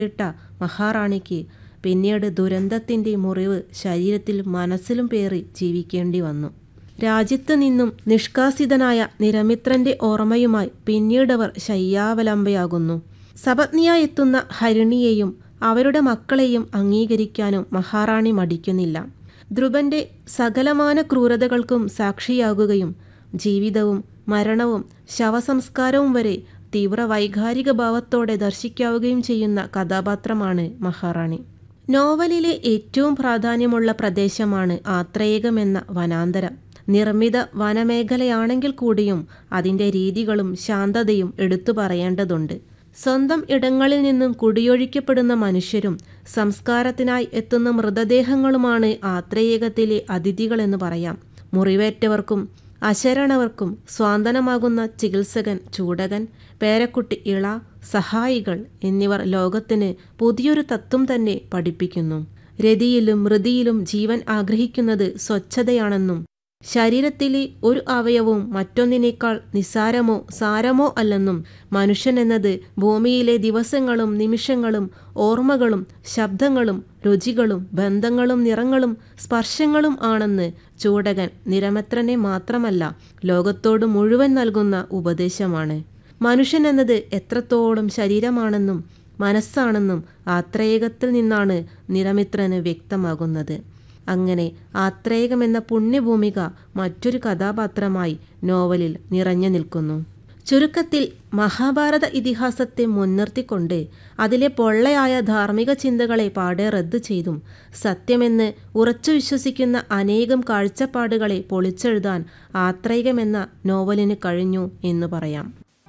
ഇട്ട മഹാറാണിക്ക് പിന്നീട് ദുരന്തത്തിൻ്റെ മുറിവ് ശരീരത്തിലും മനസ്സിലും പേറി ജീവിക്കേണ്ടി വന്നു രാജ്യത്ത് നിന്നും നിഷ്കാസിതനായ നിരമിത്രന്റെ ഓർമ്മയുമായി പിന്നീടവർ ശയ്യാവലംബയാകുന്നു സപത്നിയായി എത്തുന്ന ഹരിണിയെയും അവരുടെ മക്കളെയും അംഗീകരിക്കാനും മഹാറാണി മടിക്കുന്നില്ല ധ്രുവന്റെ സകലമാന ക്രൂരതകൾക്കും സാക്ഷിയാകുകയും ജീവിതവും മരണവും ശവസംസ്കാരവും വരെ തീവ്ര വൈകാരിക ഭാവത്തോടെ ദർശിക്കാവുകയും ചെയ്യുന്ന കഥാപാത്രമാണ് മഹാറാണി നോവലിലെ ഏറ്റവും പ്രാധാന്യമുള്ള പ്രദേശമാണ് ആത്രേയകമെന്ന വനാന്തരം നിർമ്മിത വനമേഖലയാണെങ്കിൽ കൂടിയും അതിൻ്റെ രീതികളും ശാന്തതയും എടുത്തു പറയേണ്ടതുണ്ട് സ്വന്തം ഇടങ്ങളിൽ നിന്നും കുടിയൊഴിക്കപ്പെടുന്ന മനുഷ്യരും സംസ്കാരത്തിനായി എത്തുന്ന മൃതദേഹങ്ങളുമാണ് ആത്രേയകത്തിലെ അതിഥികളെന്ന് പറയാം മുറിവേറ്റവർക്കും അശരണവർക്കും സ്വാന്തനമാകുന്ന ചികിത്സകൻ ചൂടകൻ പേരക്കുട്ടി ഇള സഹായികൾ എന്നിവർ ലോകത്തിന് പുതിയൊരു തത്വം തന്നെ പഠിപ്പിക്കുന്നു രതിയിലും മൃതിയിലും ജീവൻ ആഗ്രഹിക്കുന്നത് സ്വച്ഛതയാണെന്നും ശരീരത്തിലെ ഒരു അവയവവും മറ്റൊന്നിനേക്കാൾ നിസ്സാരമോ സാരമോ അല്ലെന്നും മനുഷ്യൻ എന്നത് ഭൂമിയിലെ ദിവസങ്ങളും നിമിഷങ്ങളും ഓർമ്മകളും ശബ്ദങ്ങളും രുചികളും ബന്ധങ്ങളും നിറങ്ങളും സ്പർശങ്ങളും ആണെന്ന് ചൂടകൻ നിരമത്രനെ മാത്രമല്ല ലോകത്തോട് മുഴുവൻ നൽകുന്ന ഉപദേശമാണ് മനുഷ്യൻ എന്നത് എത്രത്തോളം ശരീരമാണെന്നും മനസ്സാണെന്നും ആത്രേയകത്തിൽ നിന്നാണ് നിരമിത്രന് വ്യക്തമാകുന്നത് അങ്ങനെ ആത്രേയകം എന്ന പുണ്യഭൂമിക മറ്റൊരു കഥാപാത്രമായി നോവലിൽ നിറഞ്ഞു നിൽക്കുന്നു ചുരുക്കത്തിൽ മഹാഭാരത ഇതിഹാസത്തെ മുൻനിർത്തിക്കൊണ്ട് അതിലെ പൊള്ളയായ ധാർമ്മിക ചിന്തകളെ പാടെ റദ്ദു ചെയ്തും സത്യമെന്ന് ഉറച്ചു വിശ്വസിക്കുന്ന അനേകം കാഴ്ചപ്പാടുകളെ പൊളിച്ചെഴുതാൻ ആത്രേയകമെന്ന നോവലിന് കഴിഞ്ഞു എന്ന് പറയാം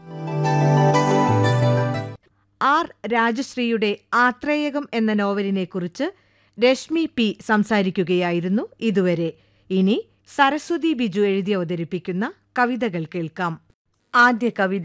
ആർ രാജശ്രീയുടെ ആത്രേയകം എന്ന നോവലിനെക്കുറിച്ച് രശ്മി പി സംസാരിക്കുകയായിരുന്നു ഇതുവരെ ഇനി സരസ്വതി ബിജു എഴുതി അവതരിപ്പിക്കുന്ന കവിതകൾ കേൾക്കാം ആദ്യ കവിത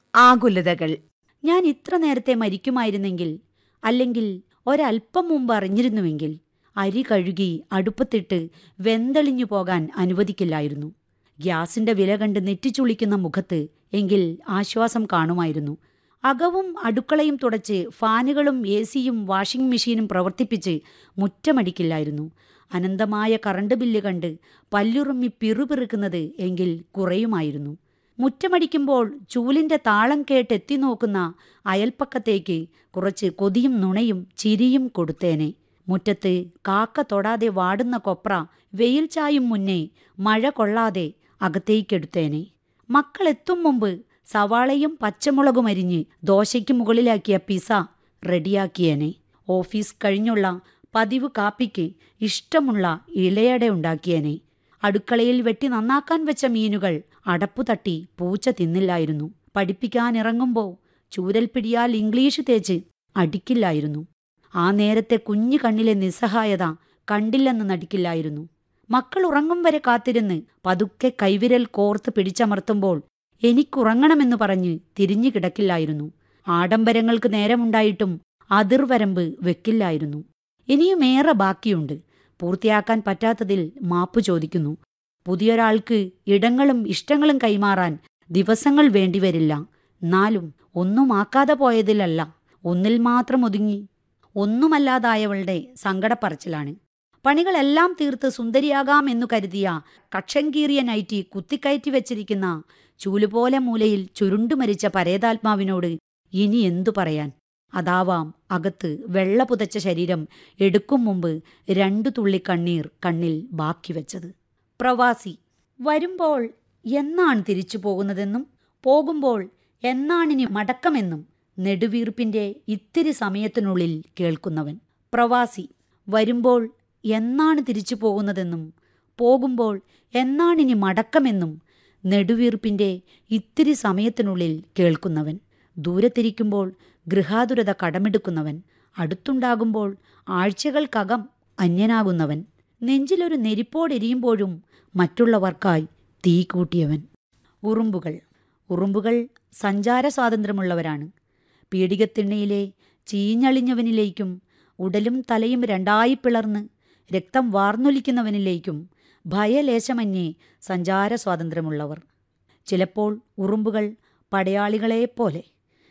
ആകുലതകൾ ഞാൻ ഇത്ര നേരത്തെ മരിക്കുമായിരുന്നെങ്കിൽ അല്ലെങ്കിൽ ഒരല്പം മുമ്പ് അറിഞ്ഞിരുന്നുവെങ്കിൽ അരി കഴുകി അടുപ്പത്തിട്ട് വെന്തളിഞ്ഞു പോകാൻ അനുവദിക്കില്ലായിരുന്നു ഗ്യാസിന്റെ വില കണ്ട് നെറ്റിച്ചുളിക്കുന്ന മുഖത്ത് എങ്കിൽ ആശ്വാസം കാണുമായിരുന്നു അകവും അടുക്കളയും തുടച്ച് ഫാനുകളും എ സിയും വാഷിംഗ് മെഷീനും പ്രവർത്തിപ്പിച്ച് മുറ്റമടിക്കില്ലായിരുന്നു അനന്തമായ കറണ്ട് ബില്ല് കണ്ട് പല്ലുറുമ്മി പിറുപിറുക്കുന്നത് എങ്കിൽ കുറയുമായിരുന്നു മുറ്റമടിക്കുമ്പോൾ ചൂലിന്റെ താളം കേട്ടെത്തി നോക്കുന്ന അയൽപ്പക്കത്തേക്ക് കുറച്ച് കൊതിയും നുണയും ചിരിയും കൊടുത്തേനെ മുറ്റത്ത് കാക്ക തൊടാതെ വാടുന്ന കൊപ്ര വെയിൽ ചായും മുന്നേ മഴ കൊള്ളാതെ അകത്തേക്കെടുത്തേനെ മക്കളെത്തും മുമ്പ് സവാളയും പച്ചമുളകും അരിഞ്ഞ് ദോശയ്ക്ക് മുകളിലാക്കിയ പിസ റെഡിയാക്കിയേനെ ഓഫീസ് കഴിഞ്ഞുള്ള പതിവ് കാപ്പിക്ക് ഇഷ്ടമുള്ള ഇലയട ഉണ്ടാക്കിയേനെ അടുക്കളയിൽ വെട്ടി നന്നാക്കാൻ വെച്ച മീനുകൾ അടപ്പു തട്ടി പൂച്ച തിന്നില്ലായിരുന്നു പഠിപ്പിക്കാനിറങ്ങുമ്പോൾ ചൂരൽപ്പിടിയാൽ ഇംഗ്ലീഷ് തേച്ച് അടിക്കില്ലായിരുന്നു ആ നേരത്തെ കുഞ്ഞു കണ്ണിലെ നിസ്സഹായത കണ്ടില്ലെന്ന് നടിക്കില്ലായിരുന്നു മക്കൾ ഉറങ്ങും വരെ കാത്തിരുന്ന് പതുക്കെ കൈവിരൽ കോർത്ത് പിടിച്ചമർത്തുമ്പോൾ എനിക്കുറങ്ങണമെന്ന് പറഞ്ഞ് തിരിഞ്ഞു കിടക്കില്ലായിരുന്നു ആഡംബരങ്ങൾക്ക് നേരമുണ്ടായിട്ടും അതിർവരമ്പ് വെക്കില്ലായിരുന്നു ഇനിയും ഏറെ ബാക്കിയുണ്ട് പൂർത്തിയാക്കാൻ പറ്റാത്തതിൽ മാപ്പ് ചോദിക്കുന്നു പുതിയൊരാൾക്ക് ഇടങ്ങളും ഇഷ്ടങ്ങളും കൈമാറാൻ ദിവസങ്ങൾ വേണ്ടിവരില്ല എന്നാലും ഒന്നുമാക്കാതെ പോയതിലല്ല ഒന്നിൽ മാത്രം ഒതുങ്ങി ഒന്നുമല്ലാതായവളുടെ സങ്കടപ്പറച്ചിലാണ് പണികളെല്ലാം തീർത്ത് സുന്ദരിയാകാമെന്നു കരുതിയ കക്ഷങ്കീറിയ നൈറ്റി കുത്തിക്കയറ്റി വെച്ചിരിക്കുന്ന ചൂലുപോലെ മൂലയിൽ ചുരുണ്ടു മരിച്ച പരേതാത്മാവിനോട് ഇനി എന്തു പറയാൻ അതാവാം അകത്ത് വെള്ള പുതച്ച ശരീരം എടുക്കും മുമ്പ് രണ്ടു തുള്ളി കണ്ണീർ കണ്ണിൽ ബാക്കി വെച്ചത് പ്രവാസി വരുമ്പോൾ എന്നാണ് തിരിച്ചു പോകുന്നതെന്നും പോകുമ്പോൾ എന്നാണിനി മടക്കമെന്നും നെടുവീർപ്പിന്റെ ഇത്തിരി സമയത്തിനുള്ളിൽ കേൾക്കുന്നവൻ പ്രവാസി വരുമ്പോൾ എന്നാണ് തിരിച്ചു പോകുന്നതെന്നും പോകുമ്പോൾ എന്നാണിനി മടക്കമെന്നും നെടുവീർപ്പിന്റെ ഇത്തിരി സമയത്തിനുള്ളിൽ കേൾക്കുന്നവൻ ദൂരത്തിരിക്കുമ്പോൾ ഗൃഹാതുരത കടമെടുക്കുന്നവൻ അടുത്തുണ്ടാകുമ്പോൾ ആഴ്ചകൾക്കകം അന്യനാകുന്നവൻ നെഞ്ചിലൊരു നെരിപ്പോടെരിയുമ്പോഴും മറ്റുള്ളവർക്കായി തീ കൂട്ടിയവൻ ഉറുമ്പുകൾ ഉറുമ്പുകൾ സഞ്ചാര സ്വാതന്ത്ര്യമുള്ളവരാണ് പീഡികത്തിണ്ണയിലെ ചീഞ്ഞളിഞ്ഞവനിലേക്കും ഉടലും തലയും രണ്ടായി പിളർന്ന് രക്തം വാർന്നൊലിക്കുന്നവനിലേക്കും ഭയലേശമന്യേ സഞ്ചാര സ്വാതന്ത്ര്യമുള്ളവർ ചിലപ്പോൾ ഉറുമ്പുകൾ പടയാളികളെപ്പോലെ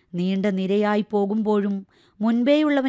നീണ്ട നിരയായി പോകുമ്പോഴും മുൻപേയുള്ളവൻ